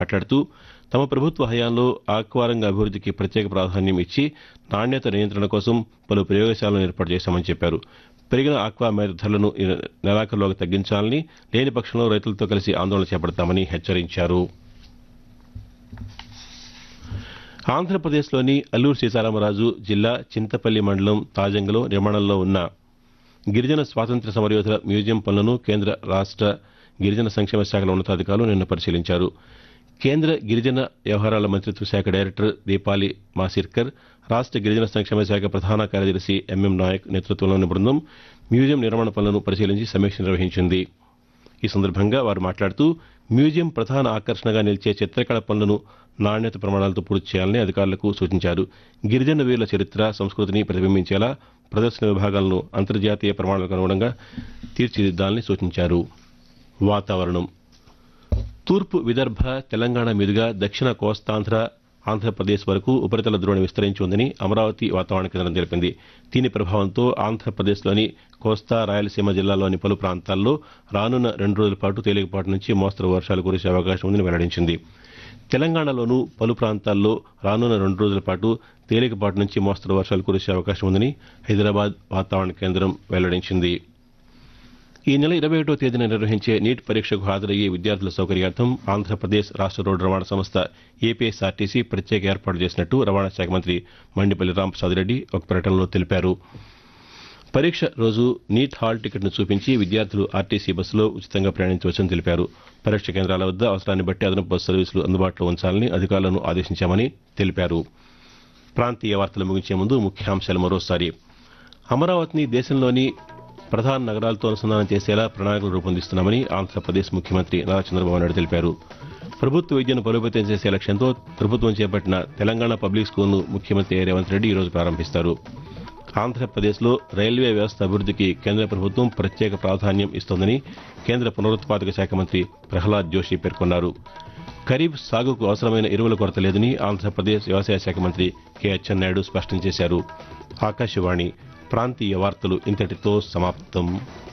మాట్లాడుతూ తమ ప్రభుత్వ హయాంలో ఆక్వారంగ అభివృద్ధికి ప్రత్యేక ప్రాధాన్యం ఇచ్చి నాణ్యత నియంత్రణ కోసం పలు ప్రయోగశాలను ఏర్పాటు చేశామని చెప్పారు పెరిగిన ఆక్వా మేర ధరలను ఈ నెలాఖరులోగా తగ్గించాలని లేని పక్షంలో రైతులతో కలిసి ఆందోళన చేపడతామని హెచ్చరించారు ఆంధ్రప్రదేశ్లోని అల్లూరు సీతారామరాజు జిల్లా చింతపల్లి మండలం తాజంగలో నిర్మాణంలో ఉన్న గిరిజన స్వాతంత్ర్య సమరయోధుల మ్యూజియం పనులను కేంద్ర రాష్ట గిరిజన సంక్షేమ శాఖల ఉన్నతాధికారులు నిన్న పరిశీలించారు కేంద్ర గిరిజన వ్యవహారాల మంత్రిత్వ శాఖ డైరెక్టర్ దీపాలి మాసిర్కర్ రాష్ట గిరిజన సంక్షేమ శాఖ ప్రధాన కార్యదర్శి ఎంఎం నాయక్ నేతృత్వంలోని బృందం మ్యూజియం నిర్మాణ పనులను పరిశీలించి సమీక్ష నిర్వహించింది ఈ సందర్భంగా వారు మాట్లాడుతూ మ్యూజియం ప్రధాన ఆకర్షణగా నిలిచే చిత్రకళ పనులను నాణ్యత ప్రమాణాలతో పూర్తి చేయాలని అధికారులకు సూచించారు గిరిజన వీరుల చరిత్ర సంస్కృతిని ప్రతిబింబించేలా ప్రదర్శన విభాగాలను అంతర్జాతీయ ప్రమాణాలకు అనుగుణంగా తీర్చిదిద్దాలని సూచించారు వాతావరణం తూర్పు విదర్భ తెలంగాణ మీదుగా దక్షిణ కోస్తాంధ్ర ఆంధ్రప్రదేశ్ వరకు ఉపరితల ద్రోణి విస్తరించి ఉందని అమరావతి వాతావరణ కేంద్రం తెలిపింది దీని ప్రభావంతో ఆంధ్రప్రదేశ్లోని కోస్తా రాయలసీమ జిల్లాలోని పలు ప్రాంతాల్లో రానున్న రెండు రోజుల పాటు తేలికపాటి నుంచి మోస్తరు వర్షాలు కురిసే అవకాశం ఉందని వెల్లడించింది తెలంగాణలోనూ పలు ప్రాంతాల్లో రానున్న రెండు రోజుల పాటు తేలికపాటి నుంచి మోస్తరు వర్షాలు కురిసే అవకాశం ఉందని హైదరాబాద్ వాతావరణ కేంద్రం వెల్లడించింది ఈ నెల ఇరవై ఒకటో తేదీన నిర్వహించే నీట్ పరీక్షకు హాజరయ్యే విద్యార్థుల సౌకర్యార్థం ఆంధ్రప్రదేశ్ రాష్ట రోడ్డు రవాణా సంస్థ ఏపీఎస్ఆర్టీసీ ప్రత్యేక ఏర్పాటు చేసినట్టు రవాణా శాఖ మంత్రి మండిపల్లి రాంప్రసాద్ రెడ్డి ఒక ప్రకటనలో తెలిపారు పరీక్ష రోజు నీట్ హాల్ టికెట్ను చూపించి విద్యార్థులు ఆర్టీసీ బస్సులో ఉచితంగా ప్రయాణించవచ్చని తెలిపారు పరీక్ష కేంద్రాల వద్ద అవసరాన్ని బట్టి అదనపు బస్సు సర్వీసులు అందుబాటులో ఉంచాలని అధికారులను ఆదేశించామని తెలిపారు ప్రాంతీయ వార్తలు ముగించే ముందు ముఖ్యాంశాలు మరోసారి అమరావతిని దేశంలోని ప్రధాన నగరాలతో అనుసంధానం చేసేలా ప్రణాళికలు రూపొందిస్తున్నామని ఆంధ్రప్రదేశ్ ముఖ్యమంత్రి నారా చంద్రబాబు నాయుడు తెలిపారు ప్రభుత్వ విద్యను బలోపేతం చేసే లక్ష్యంతో ప్రభుత్వం చేపట్టిన తెలంగాణ పబ్లిక్ స్కూల్ను ముఖ్యమంత్రి రేవంత్ రెడ్డి ఈరోజు ప్రారంభిస్తారు ఆంధ్రప్రదేశ్లో రైల్వే వ్యవస్థ అభివృద్ధికి కేంద్ర ప్రభుత్వం ప్రత్యేక ప్రాధాన్యం ఇస్తోందని కేంద్ర పునరుత్పాదక శాఖ మంత్రి ప్రహ్లాద్ జోషి పేర్కొన్నారు ఖరీఫ్ సాగుకు అవసరమైన ఎరువుల కొరత లేదని ఆంధ్రప్రదేశ్ వ్యవసాయ శాఖ మంత్రి కె అచ్చెన్నాయుడు స్పష్టం చేశారు ఆకాశవాణి ప్రాంతీయ వార్తలు ఇంతటితో సమాప్తం